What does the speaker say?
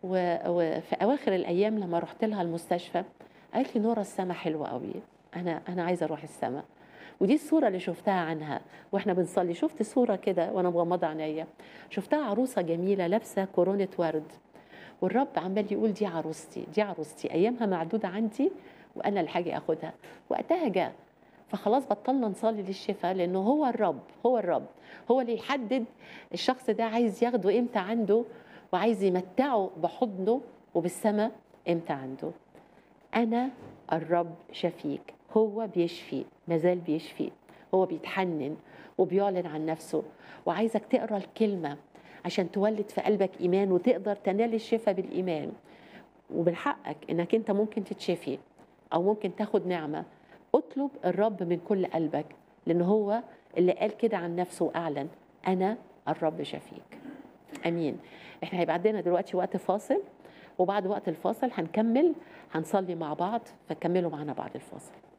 و- وفي اواخر الايام لما رحت لها المستشفى قالت لي نورا السما حلوه قوي انا انا عايزه اروح السما ودي الصوره اللي شفتها عنها واحنا بنصلي شفت صوره كده وانا مغمضه عينيا شفتها عروسه جميله لابسه كورونه ورد والرب عمال يقول دي عروستي دي عروستي ايامها معدوده عندي وانا اللي هاجي اخدها وقتها جاء فخلاص بطلنا نصلي للشفاء لانه هو الرب هو الرب هو اللي يحدد الشخص ده عايز ياخده امتى عنده وعايز يمتعه بحضنه وبالسماء امتى عنده انا الرب شفيك هو بيشفي مازال بيشفي هو بيتحنن وبيعلن عن نفسه وعايزك تقرا الكلمه عشان تولد في قلبك ايمان وتقدر تنال الشفاء بالايمان ومن حقك انك انت ممكن تتشفي او ممكن تاخد نعمه اطلب الرب من كل قلبك لان هو اللي قال كده عن نفسه واعلن انا الرب شفيك امين احنا هيبقى عندنا دلوقتي وقت فاصل وبعد وقت الفاصل هنكمل هنصلي مع بعض فكملوا معنا بعد الفاصل